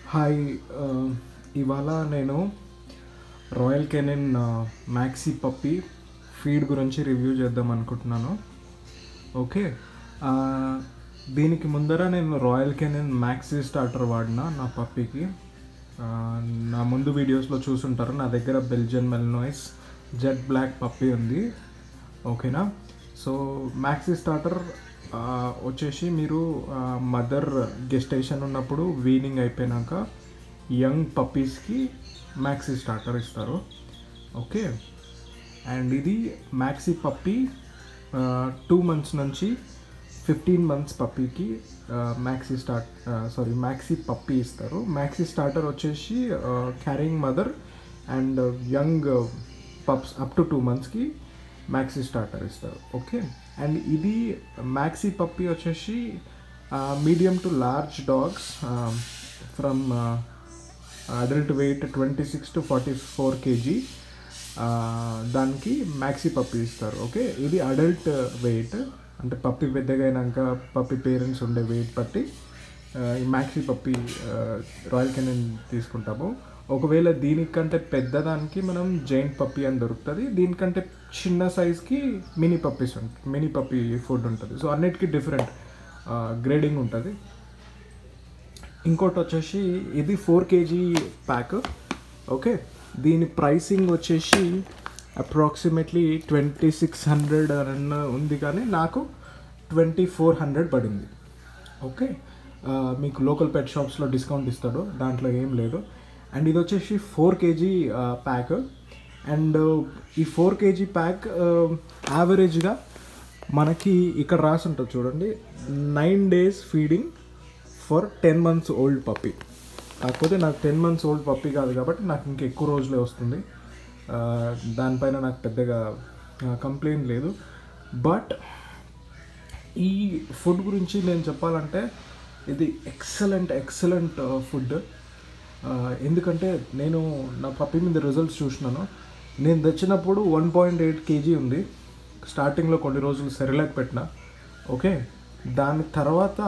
hi ఆ, ఇవాళ నేను Royal Canin maxi puppy feed గురించి రివ్యూ చేద్దాం అనుకుంటున్నాను ఓకే ఆ, దీనికి ముందర నేను రాయల్ కెనిన్ మ్యాక్సీ స్టార్టర్ వాడిన నా పప్పీకి ఆ, నా ముందు వీడియోస్లో చూసుంటారు నా దగ్గర Belgian Malinois Z black puppy ఉంది ఓకేనా సో మ్యాక్సీ స్టార్టర్ ఆ, వచ్చేసి మీరు మదర్ గెస్టేషన్ ఉన్నప్పుడు వీనింగ్ అయిపోయినాక యంగ్ పప్పీస్కి మ్యాక్సీ స్టార్టర్ ఇస్తారు ఓకే అండ్ ఇది మ్యాక్సీ పప్పీ టూ మంత్స్ నుంచి ఫిఫ్టీన్ మంత్స్ పప్పీకి maxi start sorry maxi puppy ఇస్తారు మ్యాక్సీ స్టార్టర్ వచ్చేసి carrying mother and young pups up to two మంత్స్కి మ్యాక్సీ స్టార్టర్ ఇస్తారు ఓకే అండ్ ఇది మ్యాక్సీ పప్పీ వచ్చేసి medium to large dogs from adult weight twenty six to forty four KG దానికి maxi puppy ఇస్తారు okay ఇది adult weight అంటే puppy పెద్దగా అయినాక పప్పి పేరెంట్స్ ఉండే వెయిట్ బట్టి ఆ, ఈ మ్యాక్సీ పప్పి రాయల్ కెనన్ తీసుకుంటాము ఒకవేళ దీనికంటే పెద్దదానికి మనం జైంట్ పప్పి అని దొరుకుతుంది దీనికంటే చిన్న సైజ్కి మినీ పప్పీస్ ఉంటుంది మినీ పప్పి ఫుడ్ ఉంటుంది సో అన్నిటికీ డిఫరెంట్ గ్రేడింగ్ ఉంటుంది ఇంకోటి వచ్చేసి ఇది ఫోర్ కేజీ ప్యాక్ ఓకే దీని ప్రైసింగ్ వచ్చేసి అప్రాక్సిమేట్లీ ట్వంటీ సిక్స్ హండ్రెడ్ అన్న ఉంది కానీ నాకు ట్వంటీ ఫోర్ హండ్రెడ్ పడింది ఓకే ఆ, మీకు లోకల్ పెట్ షాప్స్లో డిస్కౌంట్ ఇస్తాడు దాంట్లో ఏం లేదు అండ్ ఇది వచ్చేసి ఫోర్ కేజీ ప్యాక్ అండ్ ఈ ఫోర్ కేజీ ప్యాక్ యావరేజ్గా మనకి ఇక్కడ రాసి ఉంటుంది చూడండి nine days feeding for ten months old puppy కాకపోతే నాకు టెన్ మంత్స్ ఓల్డ్ పప్పీ కాదు కాబట్టి నాకు ఇంకా ఎక్కువ రోజులే వస్తుంది ఆ, దానిపైన నాకు పెద్దగా కంప్లైంట్ లేదు బట్ ఈ ఫుడ్ గురించి నేను చెప్పాలంటే ఇది ఎక్సలెంట్ ఎక్సలెంట్ ఫుడ్ ఎందుకంటే నేను నా పప్పి మీద రిజల్ట్స్ చూసినాను నేను తెచ్చినప్పుడు వన్ పాయింట్ ఎయిట్ కేజీ ఉంది స్టార్టింగ్లో కొన్ని రోజులు సెరిలాక్ పెట్టిన ఓకే దాని తర్వాత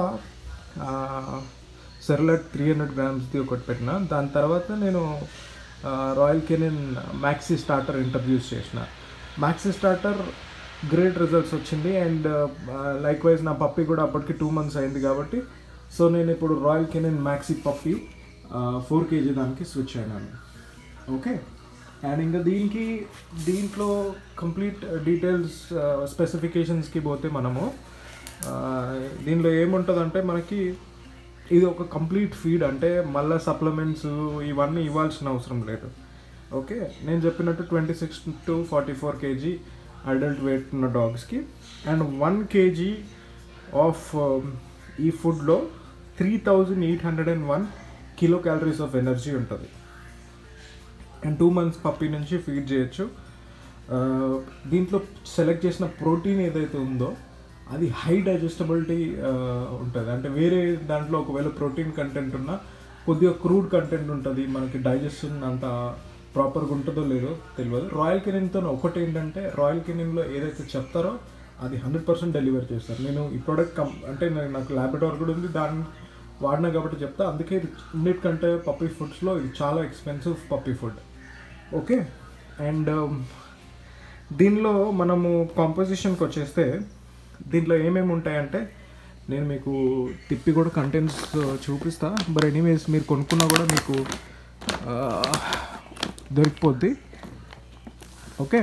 సెరిలాక్ త్రీ హండ్రెడ్ గ్రామ్స్ది ఒకటి పెట్టిన దాని తర్వాత నేను Royal Canin maxi starter introduce చేసిన మ్యాక్సీ స్టార్టర్ గ్రేట్ రిజల్ట్స్ వచ్చింది అండ్ లైక్ వైజ్ నా పప్పి కూడా అప్పటికి టూ మంత్స్ అయింది కాబట్టి సో నేను ఇప్పుడు Royal Canin maxi puppy four KG దానికి స్విచ్ అయినాను ఓకే అండ్ ఇంకా దీనికి దీంట్లో కంప్లీట్ డీటెయిల్స్ స్పెసిఫికేషన్స్కి పోతే మనము ఆ, దీనిలో ఏముంటుందంటే మనకి ఇది ఒక కంప్లీట్ ఫీడ్ అంటే మళ్ళీ సప్లిమెంట్స్ ఇవన్నీ ఇవ్వాల్సిన అవసరం లేదు ఓకే నేను చెప్పినట్టు twenty six to forty four KG adult weight ఉన్న డాగ్స్కి అండ్ వన్ కేజీ ఆఫ్ ఈ ఫుడ్లో three thousand eight hundred and one kilo calories of energy ఉంటుంది అండ్ టూ మంత్స్ పప్పి నుంచి ఫీడ్ చేయొచ్చు ఆ, దీంట్లో సెలెక్ట్ చేసిన ప్రోటీన్ ఏదైతే ఉందో అది హై డైజెస్టబిలిటీ ఉంటుంది అంటే వేరే దాంట్లో ఒకవేళ ప్రోటీన్ కంటెంట్ ఉన్నా కొద్దిగా క్రూడ్ కంటెంట్ ఉంటుంది మనకి డైజెషన్ అంత ప్రాపర్గా ఉంటుందో లేదో తెలియదు రాయల్ కెనిన్తో ఒకటి ఏంటంటే రాయల్ కెనిన్లో ఏదైతే చెప్తారో అది హండ్రెడ్ పర్సెంట్ డెలివర్ చేస్తారు నేను ఈ ప్రోడక్ట్ కం అంటే నా- నాకు ల్యాబొరేటరీ కూడా ఉంది దాన్ని వాడినా కాబట్టి చెప్తా అందుకే ఇది అన్నిటికంటే పప్పీ ఫుడ్స్లో ఇది చాలా expensive puppy food okay and దీనిలో మనము కాంపోజిషన్కి వచ్చేస్తే దీంట్లో ఏమేమి ఉంటాయంటే నేను మీకు తిప్పి కూడా కంటెంట్స్ చూపిస్తా బట్ ఎనీవేస్ మీరు కొనుక్కున్నా కూడా మీకు ఆ, దొరికిపోద్ది ఓకే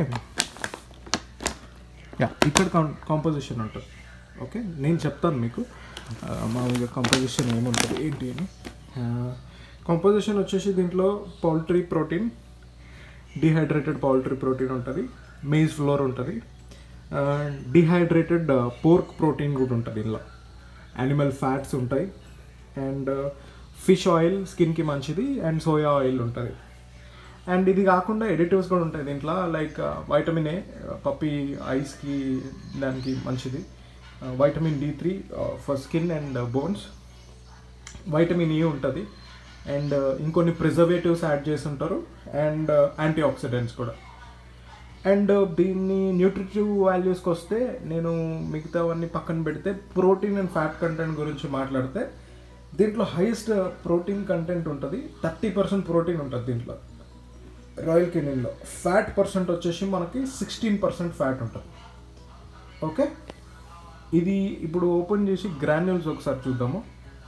యా ఇక్కడ కాంపోజిషన్ ఉంటుంది ఓకే నేను చెప్తాను మీకు ఆ, మామూలుగా కాంపోజిషన్ ఏముంటుంది ఏంటి అని కాంపోజిషన్ వచ్చేసి దీంట్లో poultry protein dehydrated poultry protein ఉంటుంది మేజ్ ఫ్లోర్ ఉంటుంది డిహైడ్రేటెడ్ పోర్క్ ప్రోటీన్ కూడా ఉంటుంది ఇందులో యానిమల్ ఫ్యాట్స్ ఉంటాయి అండ్ ఫిష్ ఆయిల్ స్కిన్కి మంచిది అండ్ సోయా ఆయిల్ ఉంటుంది అండ్ ఇది కాకుండా ఎడిటివ్స్ కూడా ఉంటాయి దీంట్లో లైక్ వైటమిన్ ఏ పప్పి ఐస్కి దానికి మంచిది vitamin D three for skin and bones vitamin E ఉంటుంది అండ్ ఇంకొన్ని ప్రిజర్వేటివ్స్ యాడ్ చేసి ఉంటారు అండ్ యాంటీ ఆక్సిడెంట్స్ కూడా అండ్ దీన్ని న్యూట్రిటివ్ వాల్యూస్కి వస్తే నేను మిగతావన్నీ పక్కన పెడితే ప్రోటీన్ అండ్ ఫ్యాట్ కంటెంట్ గురించి మాట్లాడితే దీంట్లో హైయెస్ట్ ప్రోటీన్ కంటెంట్ ఉంటుంది థర్టీ పర్సెంట్ ప్రోటీన్ ఉంటుంది దీంట్లో రాయల్ కెనిన్లో ఫ్యాట్ పర్సెంట్ వచ్చేసి మనకి సిక్స్టీన్ పర్సెంట్ ఫ్యాట్ ఉంటుంది ఓకే ఇది ఇప్పుడు ఓపెన్ చేసి గ్రాన్యూల్స్ ఒకసారి చూద్దాము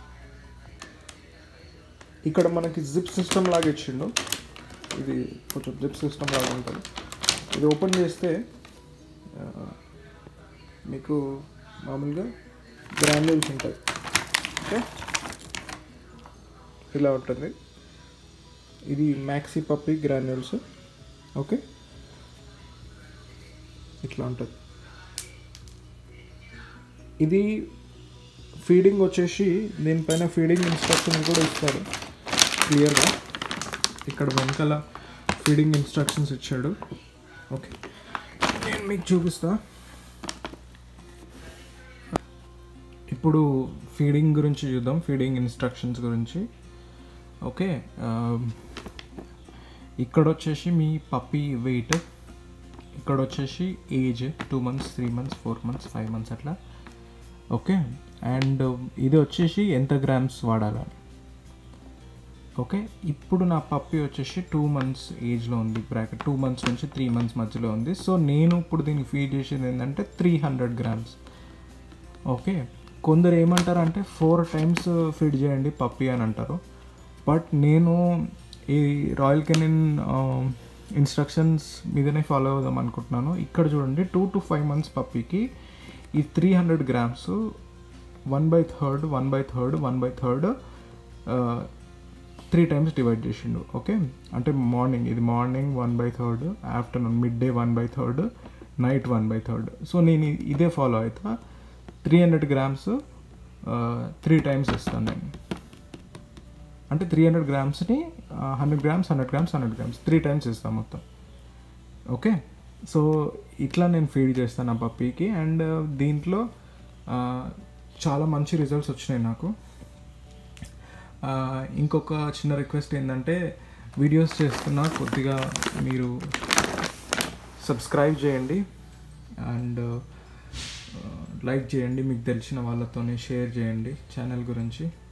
ఇక్కడ మనకి జిప్ సిస్టమ్ లాగా ఇచ్చిండు ఇది కొంచెం జిప్ సిస్టమ్ లాగా ఉంటుంది ఇది ఓపెన్ చేస్తే ఆ, మీకు మామూలుగా గ్రాన్యూల్స్ ఉంటాయి ఓకే ఇలా ఉంటుంది ఇది మ్యాక్సీ పప్పి గ్రాన్యూల్స్ ఓకే ఇట్లా ఉంటుంది ఇది ఫీడింగ్ వచ్చేసి దీనిపైన ఫీడింగ్ ఇన్స్ట్రక్షన్స్ కూడా ఇస్తాడు క్లియర్గా ఇక్కడ వెనకాల ఫీడింగ్ ఇన్స్ట్రక్షన్స్ ఇచ్చాడు ఓకే నేను మీకు చూపిస్తా ఇప్పుడు ఫీడింగ్ గురించి చూద్దాం ఫీడింగ్ ఇన్స్ట్రక్షన్స్ గురించి ఓకే ఆ, ఇక్కడ వచ్చేసి మీ పప్పీ వెయిట్ ఇక్కడ వచ్చేసి age two months three months four months five months అట్లా ఓకే అండ్ ఇది వచ్చేసి ఎంత గ్రామ్స్ వాడాలని ఓకే ఇప్పుడు నా పప్పి వచ్చేసి టూ మంత్స్ ఏజ్లో ఉంది బ్రాకెట్ టూ మంత్స్ నుంచి త్రీ మంత్స్ మధ్యలో ఉంది సో నేను ఇప్పుడు దీనికి ఫీడ్ చేసేది ఏంటంటే త్రీ హండ్రెడ్ గ్రామ్స్ ఓకే కొందరు ఏమంటారంటే ఫోర్ టైమ్స్ ఫీడ్ చేయండి పప్పి అని అంటారు బట్ నేను ఈ రాయల్ కెనిన్ ఇన్స్ట్రక్షన్స్ మీదనే ఫాలో అవుదాం అనుకుంటున్నాను ఇక్కడ చూడండి టూ టు ఫైవ్ మంత్స్ పప్పీకి ఈ three hundred grams one by third one by third one by third three times divide చేసిండు ఓకే అంటే మార్నింగ్ ఇది morning one by third afternoon mid day one by third night one by third so నేను ఇ- ఇదే follow అవుతా three hundred grams three times ఇస్తాను నేను అంటే three hundred గ్రామ్స్ని hundred grams hundred grams hundred grams three times ఇస్తాను మొత్తం okay so ఇట్లా నేను ఫీడ్ చేస్తాను నా పప్పీకి అండ్ దీంట్లో ఆ, చాలా మంచి రిజల్ట్స్ వచ్చినాయి నాకు ఆ, ఇంకొక చిన్న రిక్వెస్ట్ ఏంటంటే వీడియోస్ చేస్తున్నా కొద్దిగా మీరు సబ్స్క్రైబ్ చేయండి అండ్ లైక్ చేయండి మీకు తెలిసిన వాళ్ళతోనే షేర్ చేయండి ఛానల్ గురించి